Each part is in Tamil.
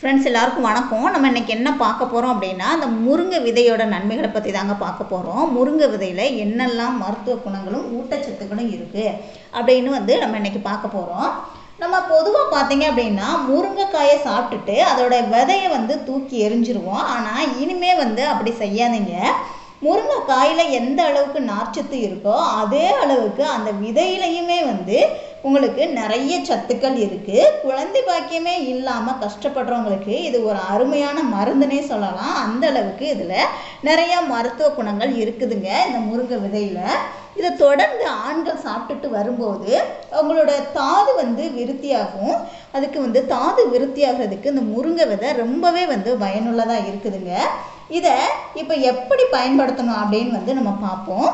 ஃப்ரெண்ட்ஸ் எல்லாருக்கும் வணக்கம் நம்ம இன்னைக்கு என்ன பார்க்க போகிறோம் அப்படின்னா அந்த முருங்கை விதையோட நன்மைகளை பற்றி தாங்க பார்க்க போகிறோம் முருங்கை விதையில் என்னெல்லாம் மருத்துவ குணங்களும் ஊட்டச்சத்துக்களும் இருக்குது அப்படின்னு வந்து நம்ம இன்னைக்கு பார்க்க போகிறோம் நம்ம பொதுவாக பார்த்தீங்க அப்படின்னா முருங்கைக்காயை சாப்பிட்டுட்டு அதோட விதையை வந்து தூக்கி எரிஞ்சிருவோம் ஆனால் இனிமே வந்து அப்படி செய்யாதீங்க முருங்கைக்காயில் எந்த அளவுக்கு நார்ச்சத்து இருக்கோ அதே அளவுக்கு அந்த விதையிலையுமே வந்து உங்களுக்கு நிறைய சத்துக்கள் இருக்குது குழந்தை பாக்கியமே இல்லாமல் கஷ்டப்படுறவங்களுக்கு இது ஒரு அருமையான மருந்துனே சொல்லலாம் அந்த அளவுக்கு இதில் நிறைய மருத்துவ குணங்கள் இருக்குதுங்க இந்த முருங்கை விதையில் இதை தொடர்ந்து ஆண்கள் சாப்பிட்டுட்டு வரும்போது அவங்களோட தாது வந்து விருத்தியாகும் அதுக்கு வந்து தாது விருத்தியாகிறதுக்கு இந்த முருங்கை விதை ரொம்பவே வந்து பயனுள்ளதாக இருக்குதுங்க இதை இப்போ எப்படி பயன்படுத்தணும் அப்படின்னு வந்து நம்ம பார்ப்போம்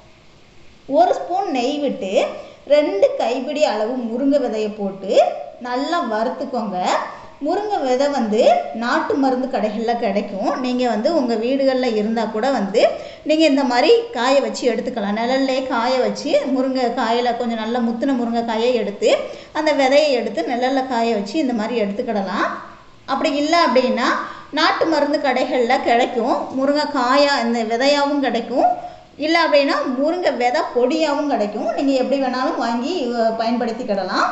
ஒரு ஸ்பூன் நெய் விட்டு ரெண்டு கைப்பிடி அளவு முருங்கை விதையை போட்டு நல்லா வறுத்துக்கோங்க முருங்கை விதை வந்து நாட்டு மருந்து கடைகளில் கிடைக்கும் நீங்கள் வந்து உங்கள் வீடுகளில் இருந்தால் கூட வந்து நீங்கள் இந்த மாதிரி காய வச்சு எடுத்துக்கலாம் நிழல்லே காய வச்சு முருங்கை காயில் கொஞ்சம் நல்லா முத்தின முருங்கை காயை எடுத்து அந்த விதையை எடுத்து நிழலில் காய வச்சு இந்த மாதிரி எடுத்துக்கிடலாம் அப்படி இல்லை அப்படின்னா நாட்டு மருந்து கடைகளில் கிடைக்கும் முருங்கை காயா இந்த விதையாகவும் கிடைக்கும் இல்லை அப்படின்னா முருங்கை விதை பொடியாகவும் கிடைக்கும் நீங்கள் எப்படி வேணாலும் வாங்கி அஹ், பயன்படுத்திக்கிடலாம்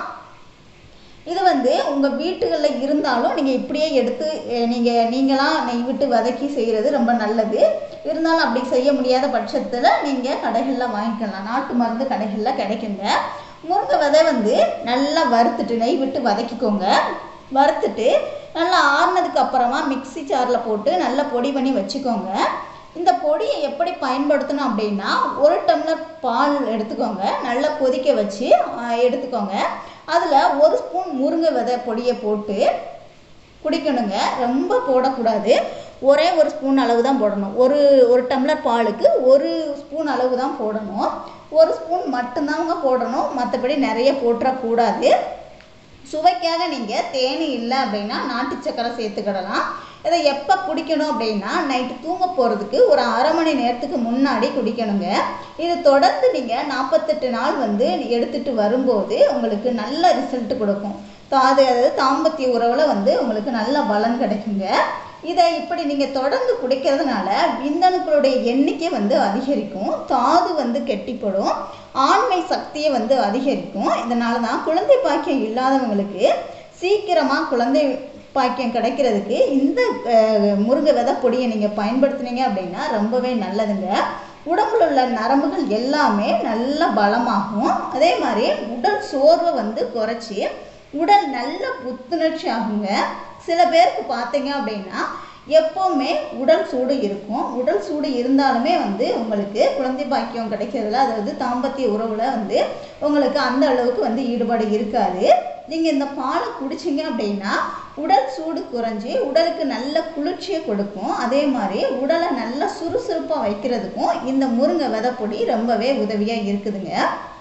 இது வந்து உங்கள் வீட்டுகளில் இருந்தாலும் நீங்கள் இப்படியே எடுத்து நீங்கள் நீங்களாம் நெய் விட்டு வதக்கி செய்கிறது ரொம்ப நல்லது இருந்தாலும் அப்படி செய்ய முடியாத பட்சத்தில் நீங்கள் கடைகளில் வாங்கிக்கலாம் நாட்டு மருந்து கடைகளில் கிடைக்குங்க முருங்கை விதை வந்து நல்லா வறுத்துட்டு நெய் விட்டு வதக்கிக்கோங்க வறுத்துட்டு நல்லா ஆறுனதுக்கு அப்புறமா மிக்ஸி ஜாரில் போட்டு நல்லா பொடி பண்ணி வச்சுக்கோங்க இந்த பொடியை எப்படி பயன்படுத்தணும் அப்படின்னா ஒரு டம்ளர் பால் எடுத்துக்கோங்க நல்லா கொதிக்க வச்சு ஆஹ், எடுத்துக்கோங்க அதில் ஒரு ஸ்பூன் முருங்கை விதை பொடியை போட்டு குடிக்கணுங்க ரொம்ப போடக்கூடாது ஒரே ஒரு ஸ்பூன் அளவு தான் போடணும் ஒரு ஒரு டம்ளர் பாலுக்கு ஒரு ஸ்பூன் அளவு தான் போடணும் ஒரு ஸ்பூன் மட்டும்தாங்க போடணும் மற்றபடி நிறைய போட்டுறக்கூடாது சுவைக்காக நீங்கள் தேனி இல்லை அப்படின்னா நாட்டு சக்கரை சேர்த்துக்கிடலாம் இதை எப்போ குடிக்கணும் அப்படின்னா நைட்டு தூங்க போகிறதுக்கு ஒரு அரை மணி நேரத்துக்கு முன்னாடி குடிக்கணுங்க இது தொடர்ந்து நீங்கள் நாற்பத்தெட்டு நாள் வந்து எடுத்துட்டு வரும்போது உங்களுக்கு நல்ல ரிசல்ட் கொடுக்கும் தாது அதாவது தாம்பத்திய உறவில் வந்து உங்களுக்கு நல்ல பலன் கிடைக்குங்க இதை இப்படி நீங்கள் தொடர்ந்து குடிக்கிறதுனால விந்தணுக்களுடைய எண்ணிக்கை வந்து அதிகரிக்கும் தாது வந்து கெட்டிப்படும் ஆண்மை சக்தியை வந்து அதிகரிக்கும் இதனால தான் குழந்தை பாக்கியம் இல்லாதவங்களுக்கு சீக்கிரமாக குழந்தை பாக்கியம் கிடைக்கிறதுக்கு இந்த அஹ், முருங்கை விதை பொடியை நீங்கள் பயன்படுத்துனீங்க அப்படின்னா ரொம்பவே நல்லதுங்க உடம்புல உள்ள நரம்புகள் எல்லாமே நல்ல பலமாகும் அதே மாதிரி உடல் சோர்வை வந்து குறைச்சி உடல் நல்ல புத்துணர்ச்சி ஆகுங்க சில பேருக்கு பார்த்தீங்க அப்படின்னா எப்போவுமே உடல் சூடு இருக்கும் உடல் சூடு இருந்தாலுமே வந்து உங்களுக்கு குழந்தை பாக்கியம் கிடைக்கிறதுல அதாவது தாம்பத்திய உறவுல வந்து உங்களுக்கு அந்த அளவுக்கு வந்து ஈடுபாடு இருக்காது நீங்கள் இந்த பாலை குடிச்சிங்க அப்படின்னா உடல் சூடு குறைஞ்சி உடலுக்கு நல்ல குளிர்ச்சியை கொடுக்கும் அதே மாதிரி உடலை நல்லா சுறுசுறுப்பாக வைக்கிறதுக்கும் இந்த முருங்கை விதை பொடி ரொம்பவே உதவியாக இருக்குதுங்க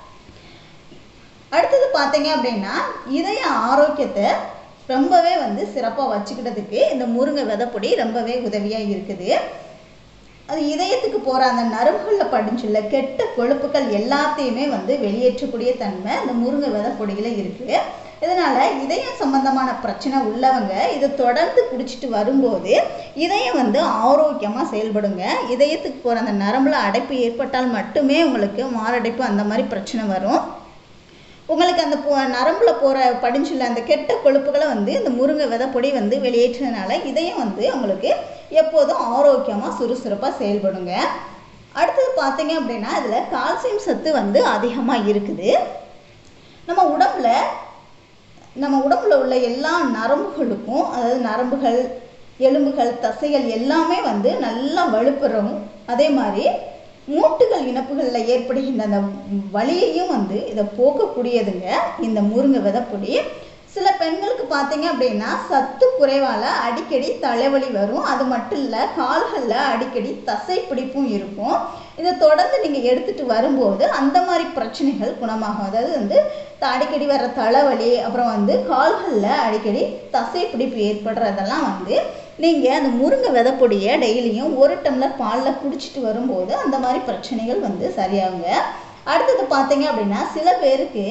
அடுத்தது பார்த்தீங்க அப்படின்னா இதய ஆரோக்கியத்தை ரொம்பவே வந்து சிறப்பாக வச்சுக்கிட்டதுக்கு இந்த முருங்கை விதைப்பொடி ரொம்பவே உதவியாக இருக்குது அது இதயத்துக்கு போகிற அந்த நரம்புகளில் படிஞ்சுள்ள கெட்ட கொழுப்புகள் எல்லாத்தையுமே வந்து வெளியேற்றக்கூடிய தன்மை இந்த முருங்கை விதைப்பொடியில் இருக்குது இதனால் இதயம் சம்பந்தமான பிரச்சனை உள்ளவங்க இதை தொடர்ந்து குடிச்சிட்டு வரும்போது இதயம் வந்து ஆரோக்கியமாக செயல்படுங்க இதயத்துக்கு போகிற அந்த நரம்புல அடைப்பு ஏற்பட்டால் மட்டுமே உங்களுக்கு மாரடைப்பு அந்த மாதிரி பிரச்சனை வரும் உங்களுக்கு அந்த போ நரம்புல போகிற படிஞ்சுள்ள அந்த கெட்ட கொழுப்புகளை வந்து இந்த முருங்கை விதை பொடி வந்து வெளியேற்றதுனால இதயம் வந்து உங்களுக்கு எப்போதும் ஆரோக்கியமாக சுறுசுறுப்பாக செயல்படுங்க அடுத்தது பார்த்தீங்க அப்படின்னா இதில் கால்சியம் சத்து வந்து அதிகமாக இருக்குது நம்ம உடம்புல நம்ம உடம்புல உள்ள எல்லா நரம்புகளுக்கும் அதாவது நரம்புகள் எலும்புகள் தசைகள் எல்லாமே வந்து நல்லா வலுப்பெறும் அதே மாதிரி மூட்டுகள் இனப்புகளில் ஏற்படுகின்ற அந்த வலியையும் வந்து இதை போக்கக்கூடியதுங்க இந்த முருங்கை விதைப்பொடி சில பெண்களுக்கு பார்த்தீங்க அப்படின்னா சத்து குறைவால் அடிக்கடி தலைவலி வரும் அது மட்டும் இல்லை கால்களில் அடிக்கடி தசை பிடிப்பும் இருக்கும் இதை தொடர்ந்து நீங்கள் எடுத்துட்டு வரும்போது அந்த மாதிரி பிரச்சனைகள் குணமாகும் அதாவது வந்து த- அடிக்கடி வர்ற தலைவலி அப்புறம் வந்து கால்களில் அடிக்கடி தசை பிடிப்பு ஏற்படுறதெல்லாம் வந்து நீங்கள் அந்த முருங்கை விதைப்பொடியை டெய்லியும் ஒரு டம்ளர் பாலில் குடிச்சிட்டு வரும்போது அந்த மாதிரி பிரச்சனைகள் வந்து சரியாகுங்க அடுத்தது பார்த்தீங்க அப்படின்னா சில பேருக்கு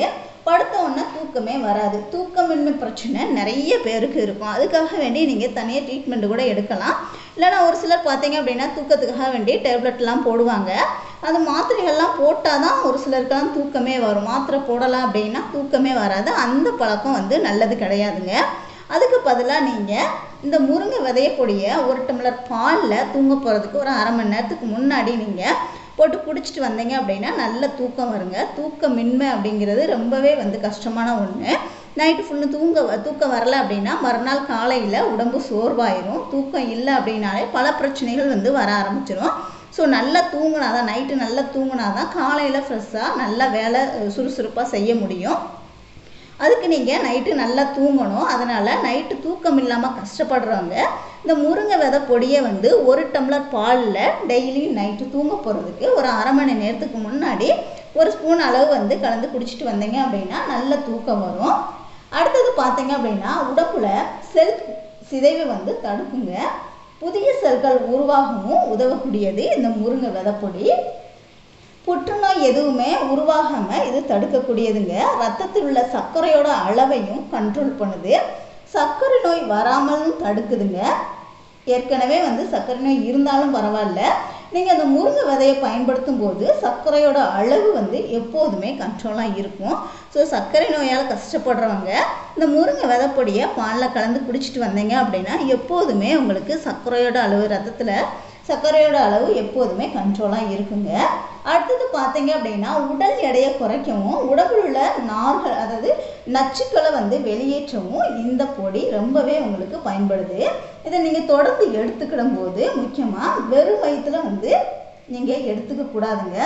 படுத்த உடனே தூக்கமே வராது தூக்கமின்மை பிரச்சனை நிறைய பேருக்கு இருக்கும் அதுக்காக வேண்டி நீங்கள் தனியாக ட்ரீட்மெண்ட் கூட எடுக்கலாம் இல்லைனா ஒரு சிலர் பார்த்தீங்க அப்படின்னா தூக்கத்துக்காக வேண்டி டேப்லெட்லாம் போடுவாங்க அது மாத்திரைகள்லாம் போட்டால் தான் ஒரு சிலருக்கெல்லாம் தூக்கமே வரும் மாத்திரை போடலாம் அப்படின்னா தூக்கமே வராது அந்த பழக்கம் வந்து நல்லது கிடையாதுங்க அதுக்கு பதிலாக நீங்கள் இந்த முருங்கை விதையக்கூடிய ஒரு டம்ளர் பாலில் தூங்க போகிறதுக்கு ஒரு அரை மணி நேரத்துக்கு முன்னாடி நீங்கள் போட்டு குடிச்சிட்டு வந்தீங்க அப்படின்னா நல்ல தூக்கம் வருங்க தூக்கமின்மை அப்படிங்கிறது ரொம்பவே வந்து கஷ்டமான ஒன்று நைட்டு ஃபுல்லு தூங்க தூக்கம் வரல அப்படின்னா மறுநாள் காலையில் உடம்பு சோர்வாயிரும் தூக்கம் இல்லை அப்படின்னாலே பல பிரச்சனைகள் வந்து வர ஆரம்பிச்சிடும் ஸோ நல்லா தூங்கினா தான் நைட்டு நல்லா தூங்கினா தான் காலையில் ஃப்ரெஷ்ஷாக நல்லா வேலை சுறுசுறுப்பாக செய்ய முடியும் அதுக்கு நீங்கள் நைட்டு நல்லா தூங்கணும் அதனால் நைட்டு தூக்கம் இல்லாமல் கஷ்டப்படுறவங்க இந்த முருங்கை விதை பொடியை வந்து ஒரு டம்ளர் பாலில் டெய்லி நைட்டு தூங்க போகிறதுக்கு ஒரு அரை மணி நேரத்துக்கு முன்னாடி ஒரு ஸ்பூன் அளவு வந்து கலந்து குடிச்சிட்டு வந்தீங்க அப்படின்னா நல்ல தூக்கம் வரும் அடுத்தது பார்த்தீங்க அப்படின்னா உடம்புல செல் சிதைவு வந்து தடுக்குங்க புதிய செல்கள் உருவாகவும் உதவக்கூடியது இந்த முருங்கை விதைப்பொடி புற்றுநோய் எதுவுமே உருவாகாமல் இது தடுக்கக்கூடியதுங்க ரத்தத்தில் உள்ள சர்க்கரையோட அளவையும் கண்ட்ரோல் பண்ணுது சர்க்கரை நோய் வராமலும் தடுக்குதுங்க ஏற்கனவே வந்து சர்க்கரை நோய் இருந்தாலும் பரவாயில்ல நீங்கள் அந்த முருங்கை விதையை பயன்படுத்தும் போது சர்க்கரையோட அளவு வந்து எப்போதுமே கண்ட்ரோலாக இருக்கும் ஸோ சர்க்கரை நோயால் கஷ்டப்படுறவங்க இந்த முருங்கை விதைப்பொடியை பாலில் கலந்து குடிச்சிட்டு வந்தீங்க அப்படின்னா எப்போதுமே உங்களுக்கு சர்க்கரையோட அளவு ரத்தத்தில் சர்க்கரையோட அளவு எப்போதுமே கண்ட்ரோலாக இருக்குங்க அடுத்தது பார்த்தீங்க அப்படின்னா உடல் எடையை குறைக்கவும் உடம்பில் உள்ள நார்கள் அதாவது நச்சுக்களை வந்து வெளியேற்றவும் இந்த பொடி ரொம்பவே உங்களுக்கு பயன்படுது இதை நீங்கள் தொடர்ந்து எடுத்துக்கிடும் போது முக்கியமாக வெறும் வயிற்றுல வந்து நீங்கள் எடுத்துக்க கூடாதுங்க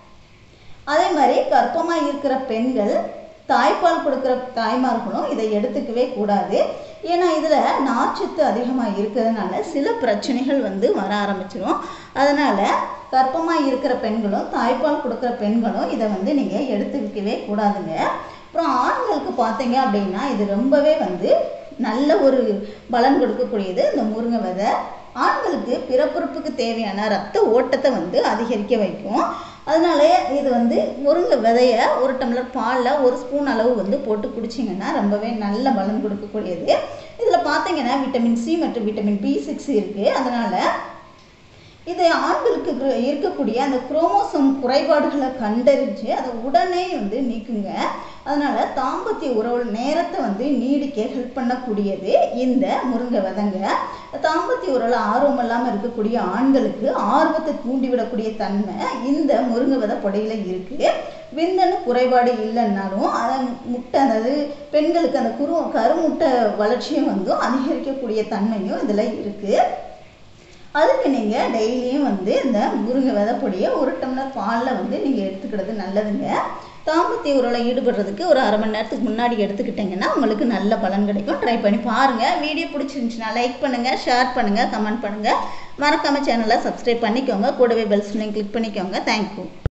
அதே மாதிரி கர்ப்பமாக இருக்கிற பெண்கள் தாய்ப்பால் கொடுக்குற தாய்மார்களும் இதை எடுத்துக்கவே கூடாது ஏன்னா இதில் நார்ச்சத்து அதிகமாக இருக்கிறதுனால சில பிரச்சனைகள் வந்து வர ஆரம்பிச்சிடும் அதனால் கர்ப்பமாக இருக்கிற பெண்களும் தாய்ப்பால் கொடுக்குற பெண்களும் இதை வந்து நீங்கள் எடுத்துக்கவே கூடாதுங்க அப்புறம் ஆண்களுக்கு பார்த்தீங்க அப்படின்னா இது ரொம்பவே வந்து நல்ல ஒரு பலன் கொடுக்கக்கூடியது இந்த முருங்கை விதை ஆண்களுக்கு பிறப்புறுப்புக்கு தேவையான ரத்த ஓட்டத்தை வந்து அதிகரிக்க வைக்கும் அதனால இது வந்து முருங்கை விதைய ஒரு டம்ளர் பாலில் ஒரு ஸ்பூன் அளவு வந்து போட்டு குடிச்சிங்கன்னா ரொம்பவே நல்ல பலன் கொடுக்கக்கூடியது இதில் பார்த்தீங்கன்னா விட்டமின் சி மற்றும் விட்டமின் பி சிக்ஸ் இருக்குது அதனால் இது ஆண்களுக்கு இரு- இருக்கக்கூடிய அந்த குரோமோசோம் குறைபாடுகளை கண்டறிஞ்சு அதை உடனே வந்து நீக்குங்க அதனால தாம்பத்திய உறவு நேரத்தை வந்து நீடிக்க ஹெல்ப் பண்ணக்கூடியது இந்த முருங்கை விதைங்க தாம்பத்திய உறவுல ஆர்வம் இல்லாமல் இருக்கக்கூடிய ஆண்களுக்கு ஆர்வத்தை தூண்டிவிடக்கூடிய தன்மை இந்த முருங்கை விதை பொடியில இருக்கு விந்தணு குறைபாடு இல்லைன்னாலும் அதை முட்டை அதாவது பெண்களுக்கு அந்த குரு கருமுட்டை வளர்ச்சியை வந்து அதிகரிக்கக்கூடிய தன்மையும் இதில் இருக்குது அதுக்கு நீங்கள் டெய்லியும் வந்து இந்த முருங்கை விதை பொடியை ஒரு டம்ளர் பாலில் வந்து நீங்கள் எடுத்துக்கிறது நல்லதுங்க தாம்பத்திய உறவில் ஈடுபடுறதுக்கு ஒரு அரை மணி நேரத்துக்கு முன்னாடி எடுத்துக்கிட்டிங்கன்னா உங்களுக்கு நல்ல பலன் கிடைக்கும் ட்ரை பண்ணி பாருங்கள் வீடியோ பிடிச்சிருந்துச்சுன்னா லைக் பண்ணுங்கள் ஷேர் பண்ணுங்கள் கமெண்ட் பண்ணுங்கள் மறக்காம சேனலை சப்ஸ்கிரைப் பண்ணிக்கோங்க கூடவே பெல் சிம்லையும் கிளிக் பண்ணிக்கோங்க தேங்க்யூ